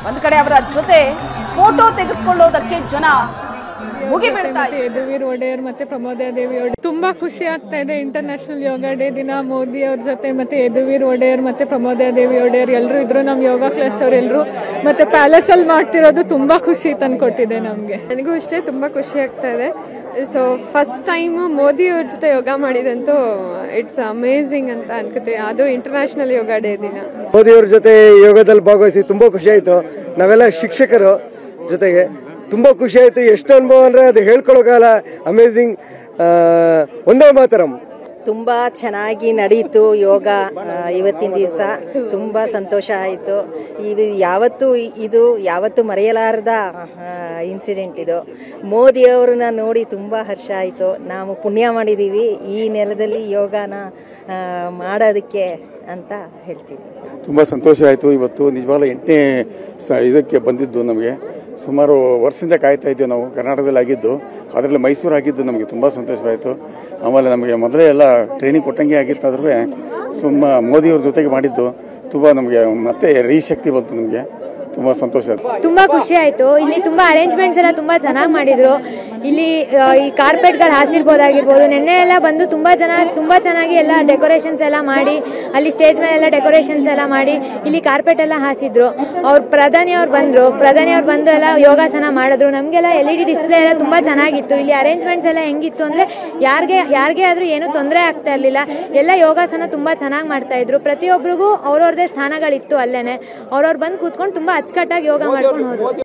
ಒಂದು ಕಡೆ ಅವರ ಜೊತೆ ಫೋಟೋ ತೆಗೆದುಕೊಳ್ಳೋದಕ್ಕೆ ಜನ ಮುಗಿಬೀಳ್ತಾ ಮತ್ತೆ ಯದುವೀರ್ ಒಡೆಯರ್ ಮತ್ತೆ ಪ್ರಮೋದಾ ದೇವಿ ಒಡೆಯರ್ ತುಂಬಾ ಖುಷಿ ಆಗ್ತಾ ಇದೆ ಇಂಟರ್ನ್ಯಾಷನಲ್ ಯೋಗ ಡೇ ದಿನ ಮೋದಿ ಅವ್ರ ಜೊತೆ ಮತ್ತೆ ಯದುವೀರ್ ಒಡೆಯರ್ ಮತ್ತೆ ಪ್ರಮೋದಾ ದೇವಿ ಒಡೆಯರ್ ಎಲ್ಲರೂ ಇದ್ರು ನಮ್ ಯೋಗ ಕ್ಲಾಸ್ ಅವ್ರು ಎಲ್ಲರೂ ಮತ್ತೆ ಪ್ಯಾಲೇಸ್ ಅಲ್ಲಿ ಮಾಡ್ತಿರೋದು ತುಂಬಾ ಖುಷಿ ತಂದ್ಕೊಟ್ಟಿದೆ ನಮ್ಗೆ ನನಗೂ ಅಷ್ಟೇ ತುಂಬ ಖುಷಿ ಆಗ್ತಾ ಇದೆ ಸೊ ಫಸ್ಟ್ ಟೈಮ್ ಮೋದಿ ಅವ್ರ ಜೊತೆ ಯೋಗ ಮಾಡಿದಂತೂ ಇಟ್ಸ್ ಅಮೇಝಿಂಗ್ ಅಂತ ಅನ್ಕೋತೀವಿ ಅದು ಇಂಟರ್ನ್ಯಾಷನಲ್ ಯೋಗ ಡೇ ದಿನ ಮೋದಿಯವ್ರ ಜೊತೆ ಯೋಗದಲ್ಲಿ ಭಾಗವಹಿಸಿ ತುಂಬ ಖುಷಿ ಆಯಿತು ನಾವೆಲ್ಲ ಶಿಕ್ಷಕರು ಜೊತೆಗೆ ತುಂಬ ಖುಷಿ ಆಯಿತು ಎಷ್ಟು ಅನುಭವ ಅಂದರೆ ಅದು ಹೇಳ್ಕೊಳ್ಳೋಕಾಗಲ್ಲ ಅಮೇಝಿಂಗ್ ಒಂದೇ ಮಾತರಂ ತುಂಬ ಚೆನ್ನಾಗಿ ನಡೀತು ಯೋಗ ಆ, ಇವತ್ತಿನ ದಿವಸ ತುಂಬ ಸಂತೋಷ ಆಯಿತು ಇದು ಯಾವತ್ತೂ ಇದು ಯಾವತ್ತೂ ಮರೆಯಲಾರದ ಇನ್ಸಿಡೆಂಟ್ ಇದು ಮೋದಿಯವ್ರನ್ನ ನೋಡಿ ತುಂಬ ಹರ್ಷ ಆಯಿತು ನಾವು ಪುಣ್ಯ ಮಾಡಿದ್ದೀವಿ ಈ ನೆಲದಲ್ಲಿ ಯೋಗನ ಆ, ಮಾಡೋದಕ್ಕೆ ಅಂತ ಹೇಳ್ತೀನಿ ತುಂಬ ಸಂತೋಷ ಆಯಿತು ಇವತ್ತು ನಿಜವಾಗ್ಲೂ ಎಂಟನೇ ಸ ಇದಕ್ಕೆ ಬಂದಿದ್ದು ನಮಗೆ ಸುಮಾರು ವರ್ಷದಿಂದ ಕಾಯ್ತಾ ಇದ್ದೀವಿ ನಾವು ಕರ್ನಾಟಕದಲ್ಲಿ ಆಗಿದ್ದು ಅದರಲ್ಲಿ ಮೈಸೂರು ಆಗಿದ್ದು ನಮಗೆ ತುಂಬ ಸಂತೋಷವಾಯಿತು ಆಮೇಲೆ ನಮಗೆ ಮೊದಲೇ ಎಲ್ಲ ಟ್ರೈನಿಂಗ್ ಕೊಟ್ಟಂಗೆ ಆಗಿತ್ತಾದ್ರೂ ಸುಮ್ಮ ಮೋದಿಯವ್ರ ಜೊತೆಗೆ ಮಾಡಿದ್ದು ತುಂಬ ನಮಗೆ ಮತ್ತೆ ರೀಶಕ್ತಿ ಬಂತು ನಮಗೆ ತುಂಬ ಸಂತೋಷ ಆಯಿತು ತುಂಬಾ ಖುಷಿ ಆಯ್ತು ಇಲ್ಲಿ ತುಂಬಾ ಅರೇಂಜ್ಮೆಂಟ್ಸ್ ಎಲ್ಲ ತುಂಬಾ ಚೆನ್ನಾಗಿ ಮಾಡಿದ್ರು ಇಲ್ಲಿ ಆ, ಈ ಕಾರ್ಪೆಟ್ಗಳು ಹಾಸಿರ್ಬೋದಾಗಿರ್ಬೋದು ನಿನ್ನೆ ಎಲ್ಲ ಬಂದು ತುಂಬಾ ಜನ ತುಂಬಾ ಚೆನ್ನಾಗಿ ಎಲ್ಲ ಡೆಕೋರೇಷನ್ಸ್ ಎಲ್ಲ ಮಾಡಿ ಅಲ್ಲಿ ಸ್ಟೇಜ್ ಮೇಲೆ ಎಲ್ಲ ಡೆಕೋರೇಷನ್ಸ್ ಎಲ್ಲ ಮಾಡಿ ಇಲ್ಲಿ ಕಾರ್ಪೆಟ್ ಎಲ್ಲ ಹಾಸಿದ್ರು ಅವ್ರು ಪ್ರಧಾನಿ ಅವ್ರು ಬಂದ್ರು ಪ್ರಧಾನಿ ಅವ್ರು ಬಂದು ಎಲ್ಲ ಯೋಗಾಸನ ಮಾಡಿದ್ರು ನಮಗೆಲ್ಲ ಎಲ್ ಇ ಡಿ ಡಿಸ್ಪ್ಲೇ ಎಲ್ಲ ತುಂಬಾ ಚೆನ್ನಾಗಿತ್ತು ಇಲ್ಲಿ ಅರೇಂಜ್ಮೆಂಟ್ಸ್ ಎಲ್ಲ ಹೆಂಗಿತ್ತು ಅಂದ್ರೆ ಯಾರಿಗೆ ಯಾರಿಗೆ ಆದ್ರೂ ಏನೂ ತೊಂದರೆ ಆಗ್ತಾ ಇರಲಿಲ್ಲ ಎಲ್ಲ ಯೋಗಾಸನ ತುಂಬಾ ಚೆನ್ನಾಗಿ ಮಾಡ್ತಾ ಇದ್ರು ಪ್ರತಿಯೊಬ್ಬರಿಗೂ ಅವ್ರವ್ರದೇ ಸ್ಥಾನಗಳಿತ್ತು ಅಲ್ಲೇನೆ ಅವ್ರವ್ರು ಬಂದು ಕೂತ್ಕೊಂಡು ತುಂಬಾ ಅಚ್ಚುಕಟ್ಟಾಗಿ ಯೋಗ ಮಾಡ್ಕೊಂಡು ಹೋದ್ರು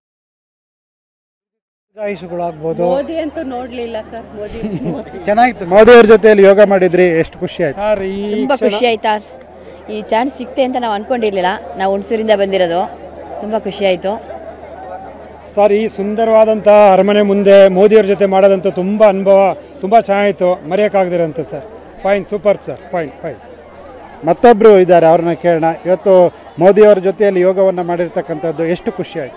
ಗಾಯಸುಗಳಾಗ್ಬೋದು ಮೋದಿ ಅಂತೂ ನೋಡ್ಲಿಲ್ಲ ಸರ್ ಮೋದಿ ಚೆನ್ನಾಗಿತ್ತು ಮೋದಿ ಅವ್ರ ಜೊತೆಯಲ್ಲಿ ಯೋಗ ಮಾಡಿದ್ರಿ ಎಷ್ಟು ಖುಷಿ ಆಯ್ತು ತುಂಬಾ ಖುಷಿ ಆಯ್ತಾ ಈ ಚಾನ್ಸ್ ಸಿಕ್ತೆ ಅಂತ ನಾವು ಅನ್ಕೊಂಡಿರ್ಲಿಲ್ಲ ನಾವು ಹುಣಸೂರಿಂದ ಬಂದಿರೋದು ತುಂಬಾ ಖುಷಿ ಆಯ್ತು ಸರ್ ಈ ಸುಂದರವಾದಂಥ ಅರಮನೆ ಮುಂದೆ ಮೋದಿಯವ್ರ ಜೊತೆ ಮಾಡೋದಂತೂ ತುಂಬ ಅನುಭವ ತುಂಬ ಚೆನ್ನಾಗಿತ್ತು ಮರೆಯೋಕ್ಕಾಗದಿರಂತ sir fine super sir fine fine ಮತ್ತೊಬ್ಬರು ಇದ್ದಾರೆ ಅವ್ರನ್ನ ಕೇಳೋಣ ಇವತ್ತು ಮೋದಿಯವರ ಜೊತೆಯಲ್ಲಿ ಯೋಗವನ್ನು ಮಾಡಿರ್ತಕ್ಕಂಥದ್ದು ಎಷ್ಟು ಖುಷಿ ಆಯ್ತು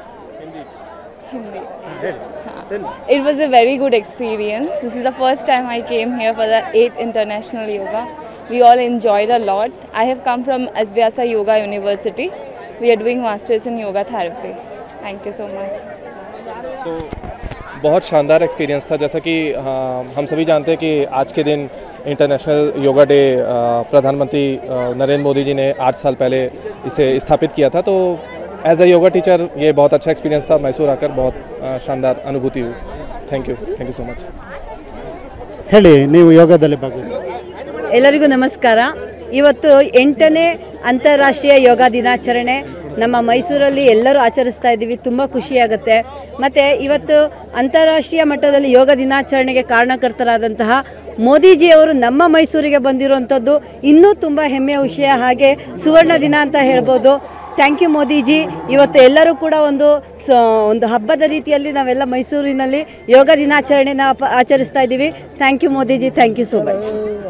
It was a very good experience. This is the first time I came here for the 8th International Yoga. We all enjoyed a lot. I have come from Asvyasa Yoga University. We are doing masters in yoga therapy. Thank you so much. बहुत शानदार experience था जैसा कि हाँ, हम सभी जानते हैं कि आज के दिन इंटरनेशनल योगा डे अ, प्रधानमंत्री अ, नरेंद्र मोदी जी ने आठ साल पहले इसे स्थापित किया था तो एज अ योगा टीचर ये बहुत अच्छा एक्सपीरियंस था मैसूर आकर बहुत अ, शानदार अनुभूति हुई thank you thank you so much ಹೇಳಿ ನೀವು ಯೋಗದಲ್ಲಿ ಭಾಗವಹಿಸಿ ಎಲ್ಲರಿಗೂ ನಮಸ್ಕಾರ ಇವತ್ತು ಎಂಟನೇ ಅಂತಾರಾಷ್ಟ್ರೀಯ ಯೋಗ ದಿನಾಚರಣೆ ನಮ್ಮ ಮೈಸೂರಲ್ಲಿ ಎಲ್ಲರೂ ಆಚರಿಸ್ತಾ ಇದ್ದೀವಿ ತುಂಬ ಖುಷಿಯಾಗುತ್ತೆ ಮತ್ತು ಇವತ್ತು ಅಂತಾರಾಷ್ಟ್ರೀಯ ಮಟ್ಟದಲ್ಲಿ ಯೋಗ ದಿನಾಚರಣೆಗೆ ಕಾರಣಕರ್ತರಾದಂತಹ ಮೋದಿಜಿಯವರು ನಮ್ಮ ಮೈಸೂರಿಗೆ ಬಂದಿರುವಂಥದ್ದು ಇನ್ನೂ ತುಂಬ ಹೆಮ್ಮೆಯ ವಿಷಯ ಹಾಗೆ ಸುವರ್ಣ ದಿನ ಅಂತ ಹೇಳ್ಬೋದು ಥ್ಯಾಂಕ್ ಯು ಮೋದಿಜಿ ಇವತ್ತು ಎಲ್ಲರೂ ಕೂಡ ಒಂದು ಸ- ಒಂದು ಹಬ್ಬದ ರೀತಿಯಲ್ಲಿ ನಾವೆಲ್ಲ ಮೈಸೂರಿನಲ್ಲಿ ಯೋಗ ದಿನಾಚರಣೆನ ಪ- ಆಚರಿಸ್ತಾ ಇದ್ದೀವಿ thank you Modiji thank you so much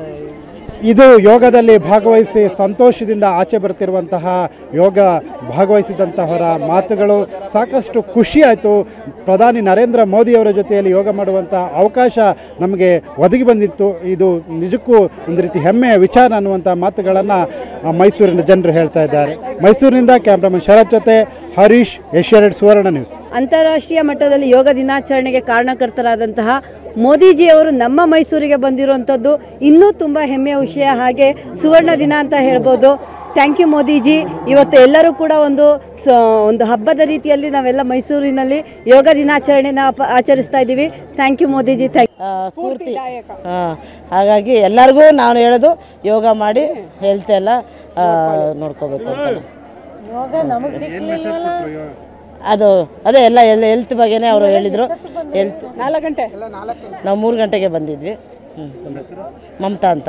ಇದು ಯೋಗದಲ್ಲಿ ಭಾಗವಹಿಸಿ ಸಂತೋಷದಿಂದ ಆಚೆ ಬರ್ತಿರುವಂತಹ ಯೋಗ ಭಾಗವಹಿಸಿದಂತಹವರ ಮಾತುಗಳು ಸಾಕಷ್ಟು ಖುಷಿ ಆಯಿತು ಪ್ರಧಾನಿ ನರೇಂದ್ರ ಮೋದಿಯವರ ಜೊತೆಯಲ್ಲಿ ಯೋಗ ಮಾಡುವಂಥ ಅವಕಾಶ ನಮಗೆ ಒದಗಿ ಬಂದಿತ್ತು ಇದು ನಿಜಕ್ಕೂ ಒಂದು ರೀತಿ ಹೆಮ್ಮೆಯ ವಿಚಾರ ಅನ್ನುವಂಥ ಮಾತುಗಳನ್ನು ಮೈಸೂರಿನ ಜನರು ಹೇಳ್ತಾ ಇದ್ದಾರೆ ಮೈಸೂರಿನಿಂದ ಕ್ಯಾಮ್ರಾಮನ್ ಶರತ್ ಜೊತೆ ಹರೀಶ್ ಏಷ್ಯಾನೆಟ್ ಸುವರ್ಣ ನ್ಯೂಸ್ ಅಂತಾರಾಷ್ಟ್ರೀಯ ಮಟ್ಟದಲ್ಲಿ ಯೋಗ ದಿನಾಚರಣೆಗೆ ಕಾರಣಕರ್ತರಾದಂತಹ ಮೋದಿಜಿಯವರು ನಮ್ಮ ಮೈಸೂರಿಗೆ ಬಂದಿರುವಂಥದ್ದು ಇನ್ನೂ ತುಂಬ ಹೆಮ್ಮೆಯ ವಿಷಯ ಹಾಗೆ ಸುವರ್ಣ ದಿನ ಅಂತ ಹೇಳ್ಬೋದು ಥ್ಯಾಂಕ್ ಯು ಮೋದಿಜಿ ಇವತ್ತು ಎಲ್ಲರೂ ಕೂಡ ಒಂದು ಸ- ಒಂದು ಹಬ್ಬದ ರೀತಿಯಲ್ಲಿ ನಾವೆಲ್ಲ ಮೈಸೂರಿನಲ್ಲಿ ಯೋಗ ದಿನಾಚರಣೆನ ಪ- ಆಚರಿಸ್ತಾ ಇದ್ದೀವಿ ಥ್ಯಾಂಕ್ ಯು ಮೋದಿಜಿ ಥ್ಯಾಂಕ್ ಸ್ಫೂರ್ತಿ ಹಾ, ಹಾಗಾಗಿ ಎಲ್ಲರಿಗೂ ನಾನು ಹೇಳೋದು ಯೋಗ ಮಾಡಿ ಹೆಲ್ತ್ ಎಲ್ಲ ಆ, ನೋಡ್ಕೋಬೇಕು ಅಂತ ಯೋಗ ನಮಗೆ ಸಿಕ್ಲಿಲ್ವಲ್ಲ ಅದು ಅದೇ ಎಲ್ಲ ಎಲ್ಲ ಹೆಲ್ತ್ ಬಗ್ಗೆನೇ ಅವರು ಹೇಳಿದ್ರು ಹೆಲ್ತ್ ನಾಲ್ಕು ಗಂಟೆ ನಾವು ಮೂರು ಗಂಟೆಗೆ ಬಂದಿದ್ವಿ ಹ್ಮ್. ಮಮತಾ ಅಂತ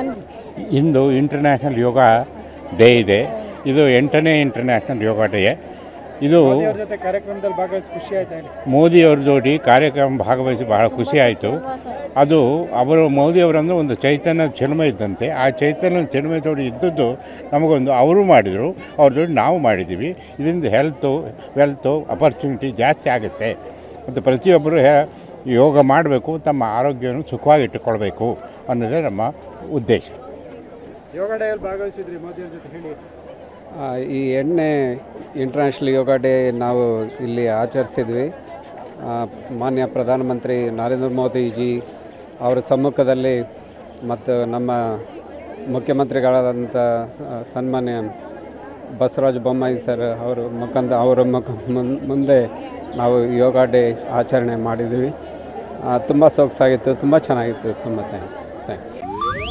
ಇಂದು ಇಂಟರ್ನ್ಯಾಷನಲ್ ಯೋಗ ಡೇ ಇದೆ ಇದು ಎಂಟನೇ ಇಂಟರ್ನ್ಯಾಷನಲ್ ಯೋಗ ಡೇ ಇದು ಮೋದಿಯವ್ರ ಜೊತೆ ಕಾರ್ಯಕ್ರಮದಲ್ಲಿ ಭಾಗವಹಿಸಿ ಖುಷಿ ಆಯ್ತಾ ಹೇಳಿ ಮೋದಿಯವ್ರ ಜೋಡಿ ಕಾರ್ಯಕ್ರಮ ಭಾಗವಹಿಸಿ ಬಹಳ ಖುಷಿ ಆಯಿತು ಅದು ಅವರು ಮೋದಿಯವರಂದ್ರೆ ಒಂದು ಚೈತನ್ಯ ಚಿನ್ಮೆ ಇದ್ದಂತೆ ಆ ಚೈತನ್ಯ ಚಿನ್ಮೆ ಜೋಡಿ ಇದ್ದದ್ದು ನಮಗೊಂದು ಅವರು ಮಾಡಿದರು ಅವ್ರ ಜೋಡಿ ನಾವು ಮಾಡಿದ್ದೀವಿ ಇದರಿಂದ ಹೆಲ್ತು ವೆಲ್ತು ಅಪರ್ಚುನಿಟಿ ಜಾಸ್ತಿ ಆಗುತ್ತೆ ಮತ್ತು ಪ್ರತಿಯೊಬ್ಬರು ಹೆ- ಯೋಗ ಮಾಡಬೇಕು ತಮ್ಮ ಆರೋಗ್ಯವನ್ನು ಸುಖವಾಗಿ ಇಟ್ಟುಕೊಳ್ಬೇಕು ಅನ್ನೋದೇ ನಮ್ಮ ಉದ್ದೇಶ ಯೋಗ ಡೇಯಲ್ಲಿ ಭಾಗವಹಿಸಿದ್ರಿ ಮೋದಿಯವ್ರ ಜೊತೆ ಹೇಳಿ ಆ, ಈ ಎಣ್ಣೆ ಇಂಟರ್ನ್ಯಾಷನಲ್ ಯೋಗ ಡೇ ನಾವು ಇಲ್ಲಿ ಆಚರಿಸಿದ್ವಿ ಆ, ಮಾನ್ಯ ಪ್ರಧಾನಮಂತ್ರಿ ನರೇಂದ್ರ ಮೋದಿಜಿ ಅವರ ಸಮ್ಮುಖದಲ್ಲಿ ಮತ್ತು ನಮ್ಮ ಮುಖ್ಯಮಂತ್ರಿಗಳಾದಂಥ ಸ- ಸನ್ಮಾನ್ಯ ಬಸವರಾಜ ಬೊಮ್ಮಾಯಿ ಸರ್ ಅವರು ಮುಖಾಂತರ ಅವರ ಮುಖ ಮುನ್- ಮುಂದೆ ನಾವು ಯೋಗ ಡೇ ಆಚರಣೆ ಮಾಡಿದ್ವಿ ತುಂಬ ಸೊಗಸಾಗಿತ್ತು ತುಂಬ ಚೆನ್ನಾಗಿತ್ತು ತುಂಬ ಥ್ಯಾಂಕ್ಸ್ ಥ್ಯಾಂಕ್ಸ್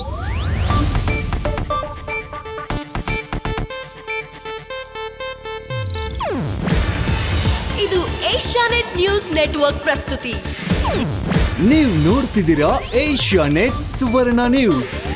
ಇದು ಏಷ್ಯಾನೆಟ್ ನ್ಯೂಸ್ ನೆಟ್ವರ್ಕ್ ಪ್ರಸ್ತುತಿ ನೀವು ನೋಡ್ತಿದ್ದೀರಾ ಏಷ್ಯಾ ನೆಟ್ ಸುವರ್ಣ ನ್ಯೂಸ್